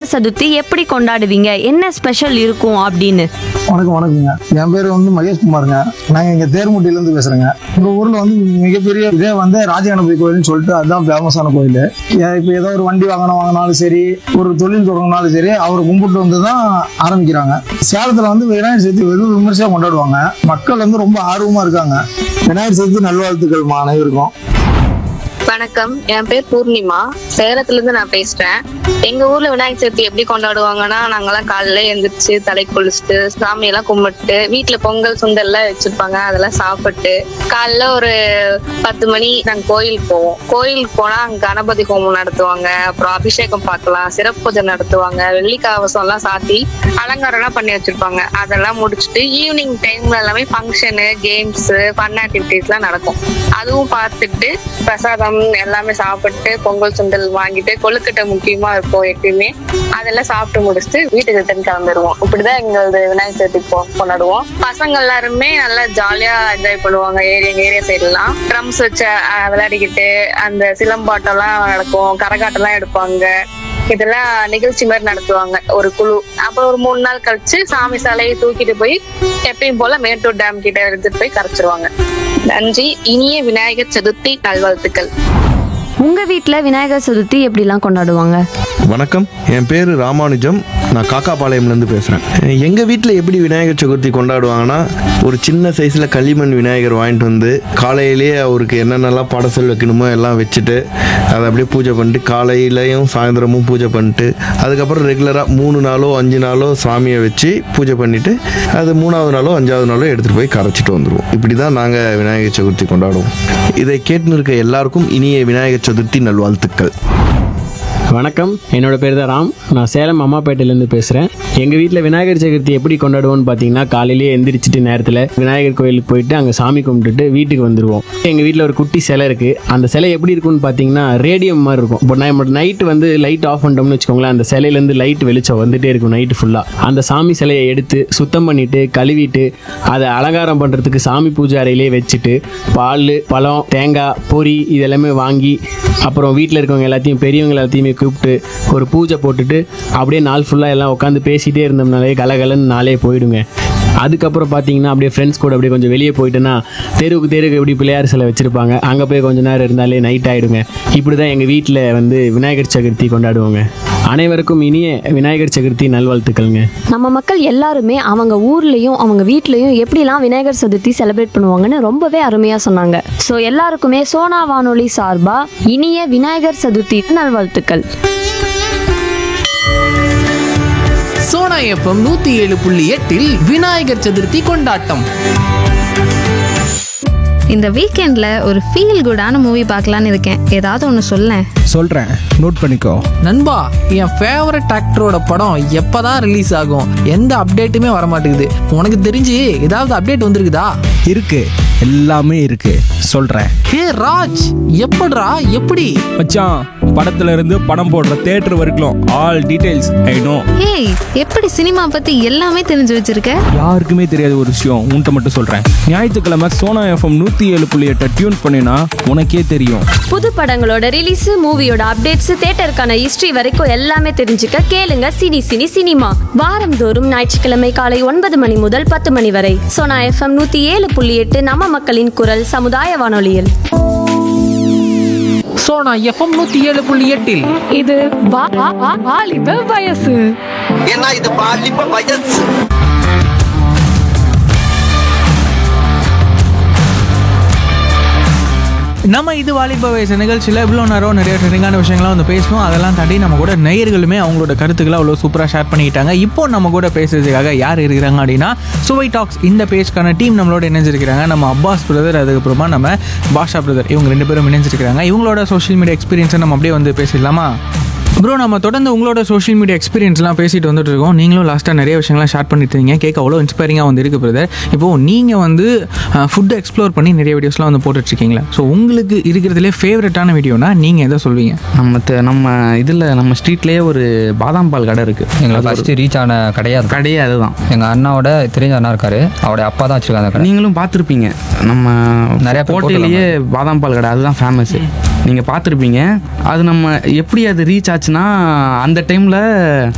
விநாயகர் சதுர்த்தி எப்படி கொண்டாடுவீங்க என்ன ஸ்பெஷல் இருக்கும் அப்படின்னு வணக்கம் வணக்கங்க என் பேர் வந்து மகேஷ் குமாருங்க நாங்கள் இங்கே தேர்முட்டியிலேருந்து பேசுகிறேங்க எங்கள் ஊரில் வந்து மிகப்பெரிய இதே வந்து ராஜகணபதி கோயில்னு சொல்லிட்டு அதுதான் ஃபேமஸான கோயில் இப்போ ஏதோ ஒரு வண்டி வாங்கணும் வாங்கினாலும் சரி ஒரு தொழில் தொடங்கினாலும் சரி அவரை கும்பிட்டு வந்து தான் ஆரம்பிக்கிறாங்க சேலத்தில் வந்து விநாயகர் சதுர்த்தி வெகு விமர்சையாக கொண்டாடுவாங்க மக்கள் வந்து ரொம்ப ஆர்வமாக இருக்காங்க விநாயகர் சதுர்த்தி நல்வாழ்த்துக்கள் அனைவருக்கும் வணக்கம் என் பேர் பூர்ணிமா சேலத்துல இருந்து நான் பேசுறேன் எங்க ஊர்ல விநாயகர் சதுர்த்தி எப்படி கொண்டாடுவாங்கன்னா நாங்கெல்லாம் காலையில எழுந்திரிச்சு தலை குளிச்சுட்டு சாமி எல்லாம் கும்பிட்டு வீட்டுல பொங்கல் சுண்டல் எல்லாம் வச்சிருப்பாங்க அதெல்லாம் சாப்பிட்டு காலைல ஒரு பத்து மணி நாங்க கோயிலுக்கு போவோம் கோயிலுக்கு போனா அங்க கணபதி ஹோமம் நடத்துவாங்க அப்புறம் அபிஷேகம் பார்க்கலாம் சிறப்பு பூஜை நடத்துவாங்க வெள்ளி கவசம் எல்லாம் சாத்தி அலங்காரம் எல்லாம் பண்ணி வச்சிருப்பாங்க அதெல்லாம் முடிச்சுட்டு ஈவினிங் டைம்ல எல்லாமே ஃபங்க்ஷனு கேம்ஸ் ஃபன் ஆக்டிவிட்டிஸ் எல்லாம் நடக்கும் அதுவும் பார்த்துட்டு பிரசாதம் எல்லாமே சாப்பிட்டு பொங்கல் சுண்டல் வாங்கிட்டு கொழுக்கட்டை முக்கியமா இருக்கும் எப்பயுமே அதெல்லாம் சாப்பிட்டு முடிச்சுட்டு வீட்டுக்கு ரிட்டர்ன் கிளம்பிடுவோம் இப்படிதான் எங்களது விநாயகர் சதுர்த்தி கொ- கொண்டாடுவோம் பசங்க எல்லாருமே நல்லா ஜாலியா என்ஜாய் பண்ணுவாங்க ஏரியா எங்க ஏரியா சைடுலாம் ட்ரம்ஸ் வச்சு அஹ், விளையாடிக்கிட்டு அந்த சிலம்பாட்டம் எல்லாம் நடக்கும் கரகாட்டம் எல்லாம் எடுப்பாங்க இதெல்லாம் நிகழ்ச்சி மாதிரி நடத்துவாங்க ஒரு குழு அப்புறம் ஒரு மூணு நாள் கழிச்சு சாமி சாலையை தூக்கிட்டு போய் எப்பயும் போல மேட்டூர் டேம் கிட்ட எடுத்துட்டு போய் கரைச்சிருவாங்க நன்றி இனிய விநாயகர் சதுர்த்தி நல்வாழ்த்துக்கள் உங்க வீட்ல விநாயகர் சதுர்த்தி எப்படிலாம் கொண்டாடுவாங்க வணக்கம் என் பேர் ராமானுஜம் நான் காக்காபாளையம்லேருந்து பேசுகிறேன் எங்கள் வீட்டில் எப்படி விநாயகர் சதுர்த்தி கொண்டாடுவாங்கன்னா ஒரு சின்ன சைஸில் களிமண் விநாயகர் வாங்கிட்டு வந்து காலையிலேயே அவருக்கு என்னென்னலாம் படசல் வைக்கணுமோ எல்லாம் வச்சுட்டு அதை அப்படியே பூஜை பண்ணிட்டு காலையிலையும் சாயந்தரமும் பூஜை பண்ணிட்டு அதுக்கப்புறம் ரெகுலராக மூணு நாளோ அஞ்சு நாளோ சாமியை வச்சு பூஜை பண்ணிவிட்டு அது மூணாவது நாளோ அஞ்சாவது நாளோ எடுத்துகிட்டு போய் கரைச்சிட்டு வந்துடுவோம் இப்படி தான் நாங்கள் விநாயகர் சதுர்த்தி கொண்டாடுவோம் இதை கேட்டுன்னு இருக்க எல்லாருக்கும் இனிய விநாயகர் சதுர்த்தி நல்வாழ்த்துக்கள் வணக்கம் என்னோட பேர் தான் ராம் நான் சேலம் அம்மாப்பேட்டையிலேருந்து பேசுகிறேன் எங்கள் வீட்டில் விநாயகர் சதுர்த்தி எப்படி கொண்டாடுவோம்னு பார்த்தீங்கன்னா காலையிலேயே எந்திரிச்சிட்டு நேரத்தில் விநாயகர் கோயிலுக்கு போயிட்டு அங்கே சாமி கும்பிட்டுட்டு வீட்டுக்கு வந்துடுவோம் எங்கள் வீட்டில் ஒரு குட்டி சிலை இருக்குது அந்த சிலை எப்படி இருக்கும்னு பார்த்தீங்கன்னா ரேடியம் மாதிரி இருக்கும் இப்போ நம்ம நைட்டு வந்து லைட் ஆஃப் பண்ணிட்டோம்னு வச்சுக்கோங்களேன் அந்த சிலையிலேருந்து லைட் வெளிச்சம் வந்துட்டே இருக்கும் நைட்டு ஃபுல்லாக அந்த சாமி சிலையை எடுத்து சுத்தம் பண்ணிட்டு கழுவிட்டு அதை அலங்காரம் பண்ணுறதுக்கு சாமி பூஜை அறையிலே வச்சுட்டு பால் பழம் தேங்காய் பொரி இதெல்லாமே வாங்கி அப்புறம் வீட்டில் இருக்கவங்க எல்லாத்தையும் பெரியவங்க எல்லாத்தையுமே கூப்பிட்டு ஒரு பூஜை போட்டுட்டு அப்படியே நாள் ஃபுல்லாக எல்லாம் உட்காந்து பேசிகிட்டே இருந்தோம்னாலே கலகலன்னு நாளே போயிடுங்க அதுக்கப்புறம் பார்த்தீங்கன்னா அப்படியே ஃப்ரெண்ட்ஸ் கூட அப்படியே கொஞ்சம் வெளியே போயிட்டேன்னா தெருவுக்கு தெருவுக்கு எப்படி பிள்ளையார் சிலை வச்சுருப்பாங்க அங்கே போய் கொஞ்ச நேரம் இருந்தாலே நைட் ஆகிடுங்க இப்படி தான் எங்கள் வீட்டில் வந்து விநாயகர் சதுர்த்தி கொண்டாடுவோங்க அனைவருக்கும் இனிய விநாயகர் சதுர்த்தி நல்வாழ்த்துக்கள்ங்க நம்ம மக்கள் எல்லாருமே அவங்க ஊர்லயும் அவங்க வீட்லயும் எப்படிலாம் விநாயகர் சதுர்த்தி செலிப்ரேட் பண்ணுவாங்கன்னு ரொம்பவே அருமையா சொன்னாங்க ஸோ எல்லாருக்குமே சோனா வானொலி சார்பா இனிய விநாயகர் சதுர்த்தி நல்வாழ்த்துக்கள் சோனா எஃப்எம் நூத்தி ஏழு புள்ளி எட்டில் விநாயகர் சதுர்த்தி கொண்டாட்டம் இந்த வீக்கெண்ட்ல ஒரு ஃபீல் குடான மூவி பார்க்கலான்னு இருக்கேன் ஏதாவது ஒன்று சொல்லேன் சொல்கிறேன் நோட் பண்ணிக்கோ நண்பா என் ஃபேவரட் ஆக்டரோட படம் எப்பதான் ரிலீஸ் ஆகும் எந்த அப்டேட்டுமே வர மாட்டேங்குது உனக்கு தெரிஞ்சு ஏதாவது அப்டேட் வந்திருக்குதா இருக்கு எல்லாமே இருக்கு சொல்கிறேன் ஹே ராஜ் எப்படிடா எப்படி மச்சான் படத்துல இருந்து படம் போடுற தேட்டர் வரைக்கும் ஆல் டீடைல்ஸ் ஐ நோ ஏய் எப்படி சினிமா பத்தி எல்லாமே தெரிஞ்சு வச்சிருக்க யாருக்குமே தெரியாத ஒரு விஷயம் உன்கிட்ட மட்டும் சொல்கிறேன் ஞாயிற்றுக்கிழமை சோனா எஃப்எம் நூற்றி ஏழு புள்ளி எட்டை டியூன் பண்ணினா உனக்கே தெரியும் புது படங்களோட ரிலீஸ் மூவியோட அப்டேட்ஸ் தேட்டருக்கான ஹிஸ்டரி வரைக்கும் எல்லாமே தெரிஞ்சுக்க கேளுங்க சினி சினி சினிமா வாரந்தோறும் ஞாயிற்றுக்கிழமை காலை ஒன்பது மணி முதல் பத்து மணி வரை சோனா எஃப்எம் நூத்தி ஏழு புள்ளி எட்டு நம்ம மக்களின் குரல் சமுதாய வானொலியில் சோனா எஃப்எம் நூத்தி ஏழு புள்ளி எட்டில் இது வா- வா- வா- வாலிப வயசு ஏன்னா இது பாலிப்ப வயசு நம்ம இது வாலிப வயசு நிகழ்ச்சியில் இவ்வளோ நேரம் நிறைய ட்ரெண்டிங்கான விஷயங்கள்லாம் வந்து பேசணும் அதெல்லாம் தாண்டி நம்ம கூட நேயர்களுமே அவங்களோட கருத்துக்களை அவ்வளோ சூப்பராக ஷேர் பண்ணிக்கிட்டாங்க இப்போ நம்ம கூட பேசுறதுக்காக யார் இருக்கிறாங்க அப்படின்னா சுவை டாக்ஸ் இந்த பேஜ்க்கான டீம் நம்மளோட இணைஞ்சிருக்கிறாங்க நம்ம அப்பாஸ் பிரதர் அதுக்கப்புறமா நம்ம பாஷா பிரதர் இவங்க ரெண்டு பேரும் இணைஞ்சிருக்கிறாங்க இவங்களோட சோஷியல் மீடியா எக்ஸ்பீரியன்ஸை நம்ம அப்படியே வந்து பேசிடலாமா ப்ரோ நம்ம தொடர்ந்து உங்களோட சோஷியல் மீடியா எக்ஸ்பீரியன்ஸ்லாம் பேசிட்டு வந்துட்டு இருக்கோம் நீங்களும் லாஸ்ட்டாக நிறைய விஷயங்கள்லாம் ஷேர் பண்ணிட்டு இருக்கீங்க கேட்க அவ்வளோ இன்ஸ்பைரிங்காக வந்து இருக்கு பிரதர் இப்போது நீங்கள் வந்து ஃபுட்டை எக்ஸ்ப்ளோர் பண்ணி நிறைய வீடியோஸ்லாம் வந்து போட்டுட்ருக்கீங்களா ஸோ உங்களுக்கு இருக்கிறதுலே ஃபேவரட்டான வீடியோனா நீங்கள் எதை சொல்வீங்க நம்ம த- நம்ம இதில் நம்ம ஸ்ட்ரீட்லேயே ஒரு பாதாம் பால் கடை இருக்குது எங்களுக்கு ஃபஸ்ட்டு ரீச் ஆன கிடையாது கடையே அதுதான் எங்கள் அண்ணாவோட தெரிஞ்ச அண்ணா இருக்காரு அவருடைய அப்பா தான் வச்சிருக்காங்க அந்த கடை நீங்களும் பார்த்துருப்பீங்க நம்ம நிறைய நிறைய பேர் கோட்டையிலேயே பாதாம் பால் கடை அதுதான் ஃபேமஸ்ஸு நீங்கள் பார்த்துருப்பீங்க அது நம்ம எப்படி அது ரீச் ஆச்சுன்னா அந்த டைமில்